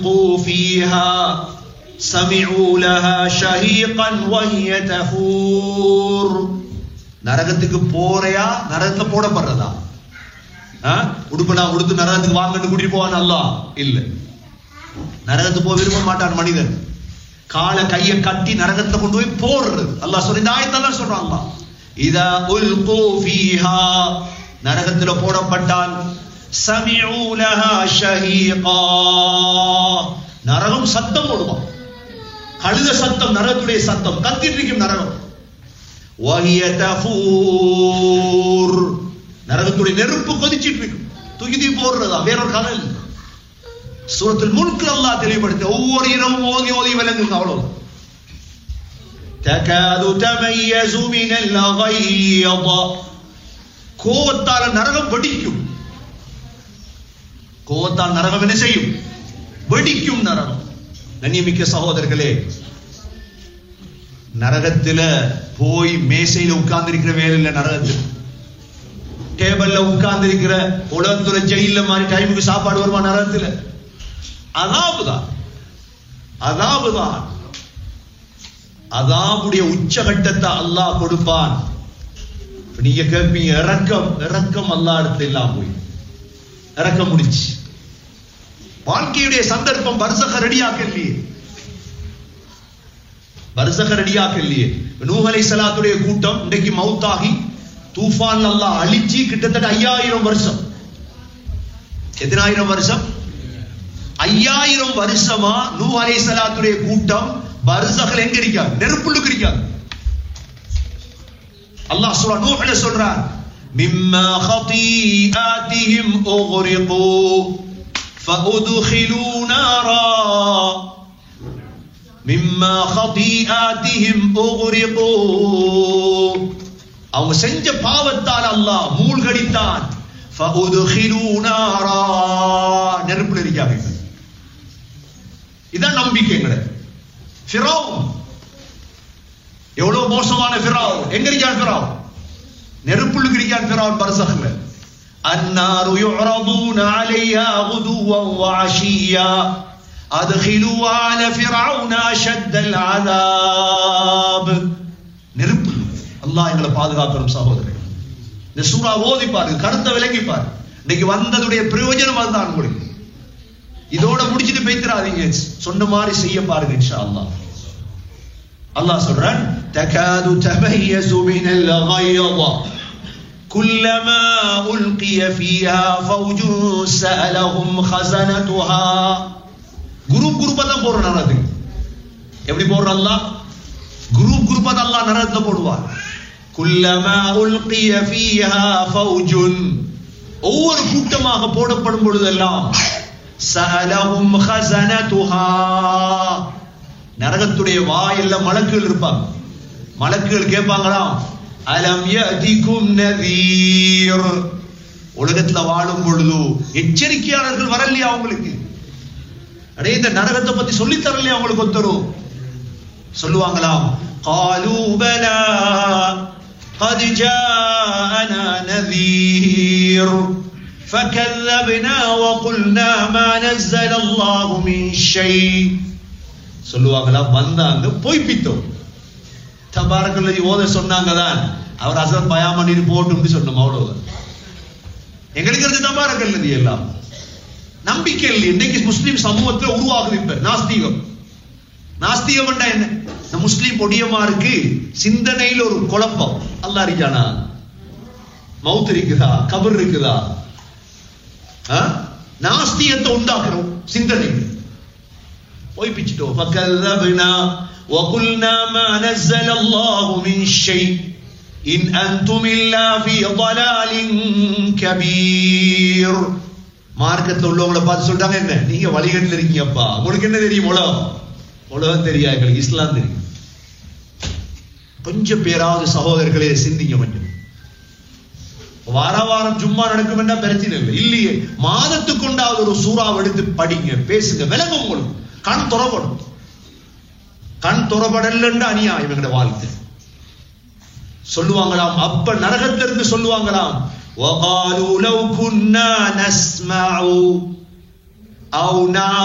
فيها سمعوا لها شهيقا وهي تفور நரகத்துக்கு போறையா நரகத்துல போடப்படுறதா ஆ? உடுப்பு நான் உடுத்து நரகத்துக்கு வாங்கன்னு கூட்டிட்டு போவான் அல்லாஹ் இல்ல நரகத்துக்கு போக விரும்ப மாட்டான் மனிதன் காலை கையை கட்டி நரகத்துல கொண்டு போய் போடுறது அல்லாஹ் சொல்லி இந்த ஆயத்தெல்லாம் சொல்றான் அல்லாஹ் இதா உல்கு ஃபீஹா நரகத்துல போடப்பட்டால் சமிஉ லஹா ஷஹீகா நரகம் சத்தம் போடுவான் கழுத சத்தம் நரகத்துடைய சத்தம் கத்திட்டு இருக்கும் நரகம் வஹிய தஃபூர் நரகத்துடைய நெருப்பு கொதிச்சிட்டு இருக்கும் துகிதி போடுறதா வேறொரு கதை இல்லை சூரத்தில் முழுக்க அல்லாஹ் தெளிவுபடுத்த ஒவ்வொரு இரவும் ஓதி ஓதி விளங்குங்க அவ்வளவு தகாது தமையசு மினல் அகையத கோவத்தால நரகம் வெடிக்கும் கோவத்தால் நரகம் என்ன செய்யும் வெடிக்கும் நரகம் கண்ணியமிக்க சகோதரர்களே நரகத்துல போய் மேசையில உட்கார்ந்து இருக்கிற வேலை இல்ல நரகத்தில் டேபிள்ல உட்கார்ந்து இருக்கிற உலகத்துல ஜெயில மாதிரி டைமுக்கு சாப்பாடு வருமா நரகத்துல அதாவுதான் அதாவுதான் அதாவுடைய உச்சகட்டத்தை அல்லாஹ் கொடுப்பான் இப்ப நீங்க கேட்பீங்க இறக்கம் இறக்கம் அல்லா இடத்துல இல்லாம போய் இறக்கம் முடிச்சு வாழ்க்கையுடைய சந்தர்ப்பம் பரிசக ரெடியாக்க இல்லையே பரிசக ரெடியாக்க இல்லையே நூஹ் அலைஹிஸ்ஸலாத்துடைய கூட்டம் இன்றைக்கு மௌத்தாகி தூஃபான் அல்லாஹ் அழிச்சு கிட்டத்தட்ட ஐயாயிரம் வருஷம் எத்தனாயிரம் வருஷம் ஐயாயிரம் வருஷமா நூ அலைஹிஸ்ஸலாத்துடைய கூட்டம் பரிசகல் எங்க இருக்காங்க நெருப்புள்ளுக்கு இருக்காங்க அல்லாஹ் சொல்றா நூஹ்ல சொல்றான் மிம்மா خطيئاتهم اغرقوا فادخلوا نارا மிம்மா خطيئاتهم اغرقوا அவங்க செஞ்ச பாவத்தால் அல்லாஹ் மூழ்கடித்தான் فادخلوا نارا நெருப்புல இருக்காங்க இப்ப. இதான் நம்பிக்கை எங்கட ஃபிரௌன் எவ்வளவு மோசமான ஃபிரௌன் எங்க இருக்கான் ஃபிரௌன் நெருப்புள்ளுக்கு இருக்கான் ஃபிரௌன் பரசகல النار يعرضون عليها غدوا وعشيا أدخلوا آل فرعون أشد العذاب நெருப்பு அல்லாஹ் எங்களை பாதுகாக்கணும் சகோதரர்கள் இந்த சூறா ஓதி பாருங்க கருத்தை விளங்கி பாரு இன்னைக்கு வந்ததுடைய பிரயோஜனம் அதுதான் உங்களுக்கு இதோட முடிச்சிட்டு பேத்துறாதீங்க சொன்ன மாதிரி செய்ய பாருங்க இன்ஷா அல்லாஹ் அல்லாஹ் சொல்றான் தகாது தமையசு மினல் غيظ كلما ألقي فيها فوج سألهم خزنتها குரூப் குரூப்பா தான் போடுற நரகத்துக்கு எப்படி போடுற அல்லாஹ் குரூப் குரூப்பா தான் அல்லாஹ் நரகத்துல போடுவார் குல்லமா உல்கிய ஃபீஹா ஃபௌஜுன் ஒவ்வொரு கூட்டமாக போடப்படும் பொழுதெல்லாம் சஅலஹும் ஹஸனதுஹா நரகத்துடைய வாயில்ல மலக்குகள் இருப்பாங்க மலக்குகள் கேட்பாங்களாம் அலம் யதிகும் நதீர் உலகத்துல வாழும் பொழுது எச்சரிக்கையாளர்கள் வரலையா அவங்களுக்கு அடே இந்த நரகத்தை பத்தி சொல்லி தரலையா அவங்களுக்கு ஒத்தரும் சொல்லுவாங்களாம் قالوا بلى قد جاءنا نذير فكذبنا وقلنا ما نزل الله من شيء சொல்லுவாங்களா வந்தாங்க பொய்ப்பித்தோம் தபாரக்கல்லதி ஓத சொன்னாங்க தான் அவர் அசர் பயாம நீர் போட்டு சொன்னோம் அவ்வளவுதான் எங்களுக்கு இருந்து தபாரக்கல்லதி எல்லாம் நம்பிக்கை இல்லை இன்னைக்கு முஸ்லிம் சமூகத்துல உருவாகுது இப்ப நாஸ்திகம் நாஸ்திகம் என்ன இந்த முஸ்லிம் பொடியமாருக்கு சிந்தனையில் ஒரு குழப்பம் அல்லா இருக்கானா மவுத் இருக்குதா கபர் இருக்குதா ஆ? நாஸ்திகத்தை உண்டாக்குறோம் சிந்தனை பொய்ப்பிச்சிட்டோம் فكذبنا وقلنا ما نزل الله من شيء إن أنتم إلا في ضلال كبير மார்க்கத்துல உள்ளவங்களை பார்த்து சொல்றாங்க என்ன நீங்க வழிகட்டில் இருக்கீங்கப்பா உங்களுக்கு என்ன தெரியும் உலகம் உலகம் தெரியாது எங்களுக்கு இஸ்லாம் தெரியும் கொஞ்சம் பேராவது சகோதரர்களே சிந்திங்க கொஞ்சம் வார வாரம் சும்மா நடக்கும் பிரச்சனை இல்லை இல்லையே மாதத்துக்கு கொண்டாவது ஒரு சூறாவை எடுத்து படிங்க பேசுங்க விளங்கும் உங்களுக்கு கண் துறப்படும் கண் துறப்படலன்னு அநியாயம் எங்கட வாழ்க்கை சொல்லுவாங்களாம் அப்ப நரகத்துல இருந்து சொல்லுவாங்களாம் وقالوا لو كنا نسمع أو نعلم